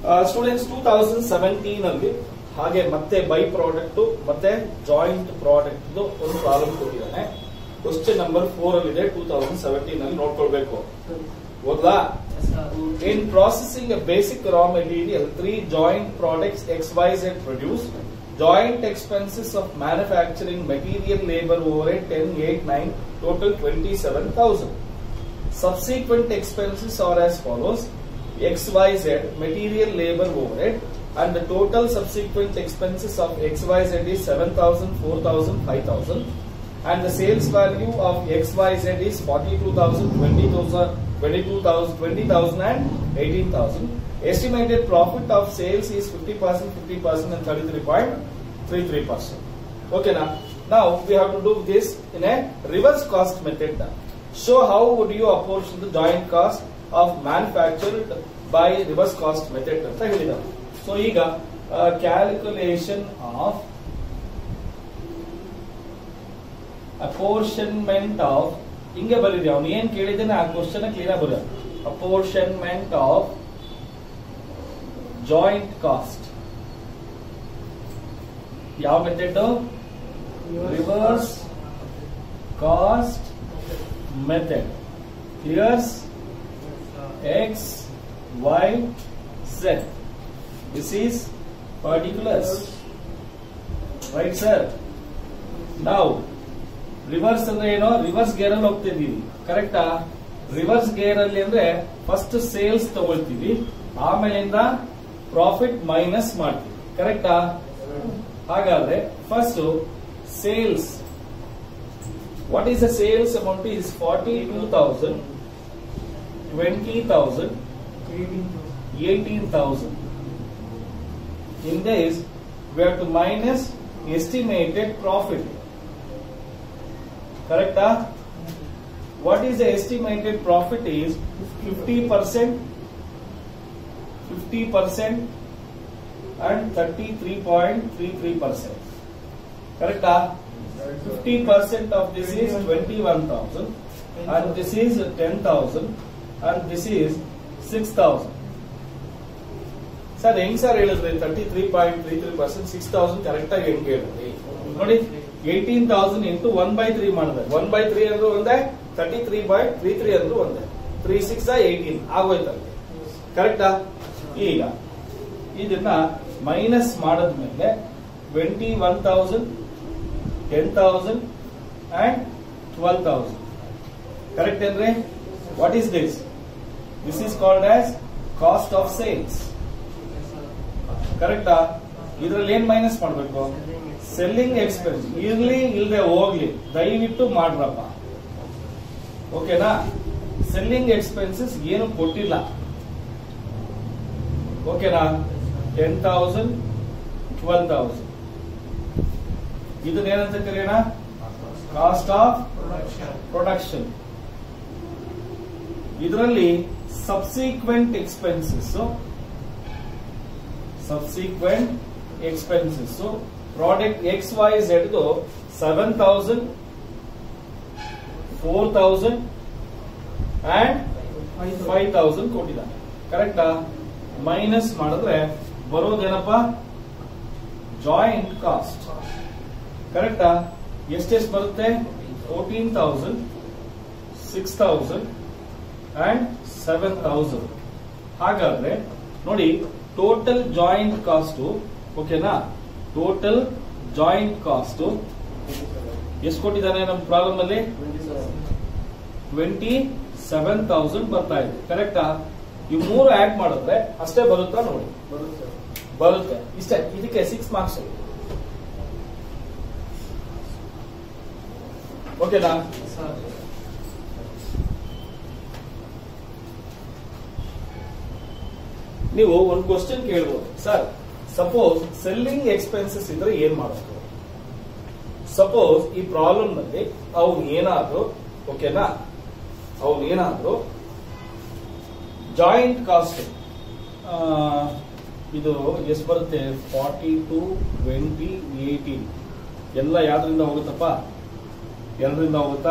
Students two thousand seventeen ಅಲ್ಲಿ ಹಾಗೆ ಮತ್ತೆ ಬೈ ಪ್ರಾಡಕ್ಟ್ ಮತ್ತೆ ಜಾಯಿಂಟ್ ಪ್ರಾಡಕ್ಟ್ ಒಂದು ಪ್ರಾಬ್ಲಮ್ ಕೊಟ್ಟಿದ್ದಾನೆ ಕ್ವಶನ್ ನಂಬರ್ ಫೋರ್ ಅಲ್ಲಿ ಇದೆ ಟೂ ತೌಸಂಡ್ ಸೆವೆಂಟೀನ್ ಅಲ್ಲಿ ನೋಡ್ಕೊಳ್ಬೇಕು ಓದ್ಲಾ In processing a basic raw material, three joint products XYZ produce, joint expenses of manufacturing material labor overhead 10, 8, 9, total 27,000. Subsequent expenses are as follows. XYZ material labor overhead and the total subsequent expenses of XYZ is 7,000, 4,000, 5,000 and the sales value of XYZ is 42,000, 20,000, 22,000, 20,000 and 18,000. Estimated profit of sales is 50%, 50% and 33.33%. Okay now, now we have to do this in a reverse cost method. Show how would you apportion the joint cost of manufactured by reverse cost method ಅಂತ ಹೇಳಿದ್ದಾರೆ so ಈಗ calculation of apportionment of ಹಿಂಗೆ ಬರೀರಿ ಅವ್ನು ಏನ್ ಕೇಳಿದ್ದಾನೆ ಆ question clear ಬರ ಅಪೋರ್ಷನ್ಮೆಂಟ್ ಆಫ್ ಜಾಯಿಂಟ್ ಕಾಸ್ಟ್ ಯಾವ method reverse cost method here's X Y Z this is particulars right sir ನಾವು ರಿವರ್ಸ್ ಅಂದ್ರೆ ಏನೋ ರಿವರ್ಸ್ ಗೇರ್ ಅಲ್ಲಿ ಹೋಗ್ತಿದೀವಿ ಕರೆಕ್ಟಾ ರಿವರ್ಸ್ ಗೇರ್ ಅಲ್ಲಿ ಅಂದ್ರೆ ಫಸ್ಟ್ ಸೇಲ್ಸ್ ತಗೊಳ್ತೀವಿ ಆಮೇಲಿಂದ ಪ್ರಾಫಿಟ್ ಮೈನಸ್ ಮಾಡ್ತೀವಿ ಕರೆಕ್ಟಾ ಹಾಗಾದ್ರೆ first sales what is the sales amount is forty two thousand twenty thousand eighteen thousand in this we have to minus estimated profit correct ah? what is the estimated profit is 50 percent 50 percent and 33.33 percent correct ah? 50 percent of this is 21000 and this is 10000 and this is 6000 sir ಹೆಂಗ್ sir ಹೇಳಿದ್ರಿ thirty three point three three percent six thousand correct ಆಗಿ ಹೆಂಗ್ ಹೇಳಿದ್ರಿ ನೋಡಿ eighteen thousand into one by three ಮಾಡಿದ್ರೆ one by three ಅಂದ್ರೆ ಒಂದೇ thirty three by three three ಅಂದ್ರೆ ಒಂದೇ ತ್ರೀ ಸಿಕ್ಸ್ ಏಯ್ಟೀನ್ ಆಗೋಯ್ತಲ್ಲ ಕರೆಕ್ಟಾ ಈಗ ಇದನ್ನ ಮೈನಸ್ ಮಾಡದ್ಮೇಲೆ twenty one thousand ten thousand and twelve thousand correct ಏನ್ರಿ what is this this is called as cost of sales ಕರೆಕ್ಟಾ ಇದ್ರಲ್ಲಿ ಏನ್ ಮೈನಸ್ ಮಾಡ್ಬೇಕು ಸೆಲ್ಲಿಂಗ್ ಎಕ್ಸ್ಪೆನ್ಸ್ ಇರ್ಲಿ ಇಲ್ದೆ ಹೋಗ್ಲಿ ದಯವಿಟ್ಟು ಮಾಡ್ರಪ್ಪ ಓಕೆನಾ ಸೆಲ್ಲಿಂಗ್ ಎಕ್ಸ್ಪೆನ್ಸಸ್ ಏನು ಕೊಟ್ಟಿಲ್ಲ ಓಕೆನಾ ಟೆನ್ ತೌಸಂಡ್ ಟ್ವೆಲ್ ತೌಸಂಡ್ ಇದನ್ನ ಏನಂತ ಕರೆಯೋಣ ಕಾಸ್ಟ್ ಆಫ್ ಪ್ರೊಡಕ್ಷನ್ ಇದರಲ್ಲಿ subsequent expenses subsequent expenses product X Y Z seven thousand four thousand and five thousand ಕೊಟ್ಟಿದ್ದಾನೆ ಕರೆಕ್ಟಾ ಮೈನಸ್ ಮಾಡಿದ್ರೆ ಬರೋದೇನಪ್ಪ ಜಾಯಿಂಟ್ ಕಾಸ್ಟ್ ಕರೆಕ್ಟಾ ಎಷ್ಟೆಷ್ಟು ಬರುತ್ತೆ fourteen thousand six thousand and seven thousand ಹಾಗಾದ್ರೆ ನೋಡಿ ಟೋಟಲ್ ಜಾಯಿಂಟ್ ಕಾಸ್ಟ್ ಓಕೆನಾ ಟೋಟಲ್ ಜಾಯಿಂಟ್ ಕಾಸ್ಟ್ ಎಷ್ಟು ಕೊಟ್ಟಿದ್ದಾನೆ ನಮ್ಮ ಪ್ರಾಬ್ಲಮ್ ಅಲ್ಲಿ ಟ್ವೆಂಟಿ ಸೆವೆನ್ ತೌಸಂಡ್ ಬರ್ತಾ ಇದೆ ಕರೆಕ್ಟಾ ಈ ಮೂರು ಆಡ್ ಮಾಡಿದ್ರೆ ಅಷ್ಟೇ ಬರುತ್ತಾ ನೋಡಿ ಬರುತ್ತೆ ಇಷ್ಟೇ ಇದಕ್ಕೆ ಸಿಕ್ಸ್ ಮಾರ್ಕ್ಸ್ ಓಕೆನಾ ನೀವು ಒಂದು ಕ್ವಶನ್ ಕೇಳ್ಬೋದು ಸರ್ ಸಪೋಸ್ ಸೆಲ್ಲಿಂಗ್ ಎಕ್ಸ್ಪೆನ್ಸಸ್ ಇದ್ರೆ ಏನ್ ಮಾಡಬೇಕು ಸಪೋಸ್ ಈ ಪ್ರಾಬ್ಲಮ್ ನಲ್ಲಿ ಅವ್ನು ಏನಾದ್ರು ಓಕೆನಾ ಅವ್ನು ಏನಾದ್ರು ಜಾಯಿಂಟ್ ಕಾಸ್ಟ್ ಇದು ಎಷ್ಟು ಬರುತ್ತೆ ಫಾರ್ಟಿ ಟು ಟ್ವೆಂಟಿ ಏಯ್ಟೀನ್ ಎಲ್ಲ ಯಾವ್ದ್ರಿಂದ ಹೋಗುತ್ತಪ್ಪ ಎರಡರಿಂದ ಹೋಗುತ್ತಾ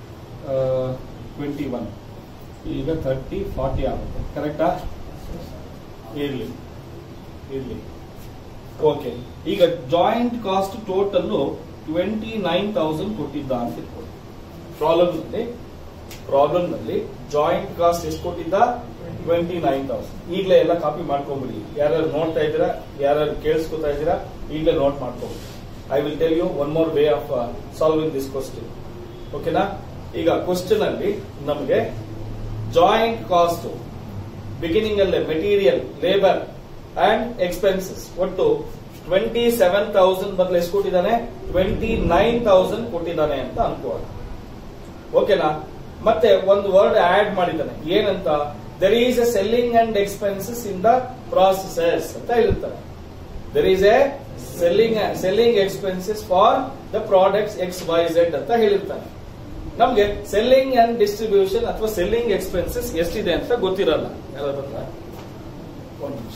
ಟ್ವೆಂಟಿ ಒನ್ ಈಗ ಥರ್ಟಿ ಫಾರ್ಟಿ ಆಗುತ್ತೆ ಕರೆಕ್ಟಾ ಇರ್ಲಿ ಇರ್ಲಿ ಓಕೆ ಈಗ joint cost total twenty nine thousand ಕೊಟ್ಟಿದ್ದ ಅಂತ ಇಟ್ಕೊಳ್ಳಿ ಪ್ರಾಬ್ಲಮ್ ನಲ್ಲಿ ಪ್ರಾಬ್ಲಮ್ ನಲ್ಲಿ ಜಾಯಿಂಟ್ ಕಾಸ್ಟ್ ಎಷ್ಟು ಕೊಟ್ಟಿದ್ದ ಟ್ವೆಂಟಿ ನೈನ್ ತೌಸಂಡ್ ಈಗಲೇ ಎಲ್ಲ ಕಾಪಿ ಮಾಡ್ಕೊಂಬಿಡಿ ಯಾರ್ಯಾರು ನೋಡ್ತಾ ಇದ್ದೀರಾ ಯಾರ್ಯಾರು ಕೇಳಿಸ್ಕೊತಾ ಇದ್ದೀರಾ ಈಗಲೇ ನೋಟ್ ಮಾಡ್ಕೊಂಬಿಡಿ I will tell you one more way of solving this question ಓಕೆನಾ ಈಗ ಕ್ವಶನ್ ಅಲ್ಲಿ ನಮಗೆ ಜಾಯಿಂಟ್ ಕಾಸ್ಟ್ ಬಿಗಿನಿಂಗ್ ಅಲ್ಲೇ ಮೆಟೀರಿಯಲ್ ಲೇಬರ್ ಅಂಡ್ ಎಕ್ಸ್ಪೆನ್ಸಸ್ ಒಟ್ಟು ಟ್ವೆಂಟಿ ಸೆವೆನ್ ತೌಸಂಡ್ ಬದಲು ಎಷ್ಟು ಕೊಟ್ಟಿದ್ದಾನೆ ಟ್ವೆಂಟಿ ನೈನ್ ತೌಸಂಡ್ ಕೊಟ್ಟಿದ್ದಾನೆ ಅಂತ ಅನ್ಕೋಣ ಓಕೆನಾ ಮತ್ತೆ ಒಂದು ವರ್ಡ್ ಆಡ್ ಮಾಡಿದ್ದಾನೆ ಏನಂತ there is a selling and expenses in the processes ಅಂತ ಹೇಳ್ತಾರೆ there is a selling selling expenses for the products X Y Z ಅಂತ ಹೇಳಿರ್ತಾನೆ ನಮ್ಗೆ ಸೆಲ್ಲಿಂಗ್ ಅಂಡ್ ಡಿಸ್ಟ್ರಿಬ್ಯೂಷನ್ ಅಥವಾ ಸೆಲ್ಲಿಂಗ್ ಎಕ್ಸ್ಪೆನ್ಸಸ್ ಎಷ್ಟಿದೆ ಅಂತ ಗೊತ್ತಿರಲ್ಲ ಯಾರಾದ್ರು ಬಂದ್ರ ಒಂದು ನಿಮಿಷ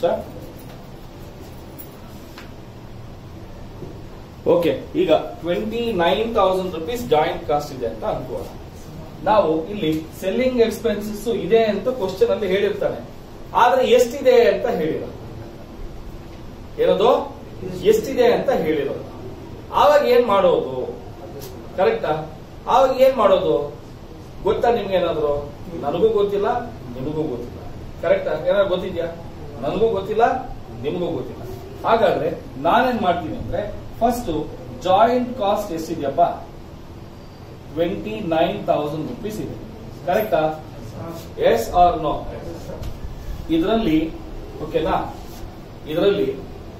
ಓಕೆ ಈಗ twenty nine thousand rupees joint cost ಇದೆ ಅಂತ ಅನ್ಕೋಣ ನಾವು ಇಲ್ಲಿ ಸೆಲ್ಲಿಂಗ್ ಎಕ್ಸ್ಪೆನ್ಸಸ್ ಇದೆ ಅಂತ ಕ್ವಶನ್ ಅಲ್ಲಿ ಹೇಳಿರ್ತಾನೆ ಆದ್ರೆ ಎಷ್ಟಿದೆ ಅಂತ ಹೇಳಿರೋ ಏನದು ಎಷ್ಟಿದೆ ಅಂತ ಹೇಳಿರೋದು ಆವಾಗ ಏನ್ ಮಾಡೋದು ಕರೆಕ್ಟಾ ಆವಾಗ ಏನ್ ಮಾಡೋದು ಗೊತ್ತಾ ನಿಮ್ಗೆ ಏನಾದ್ರು ನನಗೂ ಗೊತ್ತಿಲ್ಲ ನಿಮಗೂ ಗೊತ್ತಿಲ್ಲ ಕರೆಕ್ಟಾ ಏನಾದ್ರು ಗೊತ್ತಿದ್ಯಾ ನನಗೂ ಗೊತ್ತಿಲ್ಲ ನಿಮಗೂ ಗೊತ್ತಿಲ್ಲ ಹಾಗಾದ್ರೆ ನಾನೇನ್ ಮಾಡ್ತೀನಿ ಅಂದ್ರೆ ಫಸ್ಟ್ ಜಾಯಿಂಟ್ ಕಾಸ್ಟ್ ಎಷ್ಟಿದೆಯಪ್ಪ ಟ್ವೆಂಟಿ ನೈನ್ ತೌಸಂಡ್ ರುಪೀಸ್ ಇದೆ ಕರೆಕ್ಟಾ ಎಸ್ ಆರ್ ನೋ ಇದರಲ್ಲಿ ಓಕೆನಾ ಇದರಲ್ಲಿ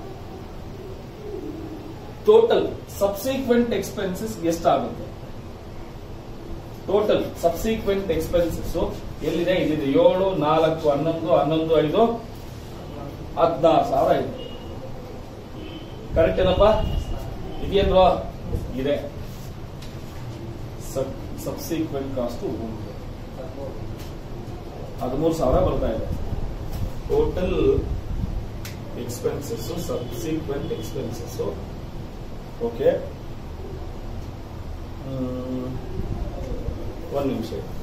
ಟೋಟಲ್ ಸಬ್ಸಿಕ್ವೆಂಟ್ ಎಕ್ಸ್ಪೆನ್ಸಸ್ ಎಷ್ಟಾಗುತ್ತೆ ಟೋಟಲ್ ಸಬ್ಸಿಕ್ವೆಂಟ್ ಎಕ್ಸ್ಪೆನ್ಸಸ್ ಎಲ್ಲಿದೆ ಇಲ್ಲಿದೆ ಏಳು ನಾಲ್ಕು ಹನ್ನೊಂದು ಹನ್ನೊಂದು ಐದು ಹದಿನಾರು ಸಾವಿರ ಇದೆ ಕರೆಕ್ಟ್ ಏನಪ್ಪ ಇದೆಯಲ್ವಾ ಇದೆ ಸಬ್ಸಿಕ್ವೆಂಟ್ ಕಾಸ್ಟ್ ಹದಿಮೂರು ಸಾವಿರ ಬರ್ತಾ ಇದೆ total expenses subsequent expenses okay ಒಂದು ನಿಮಿಷ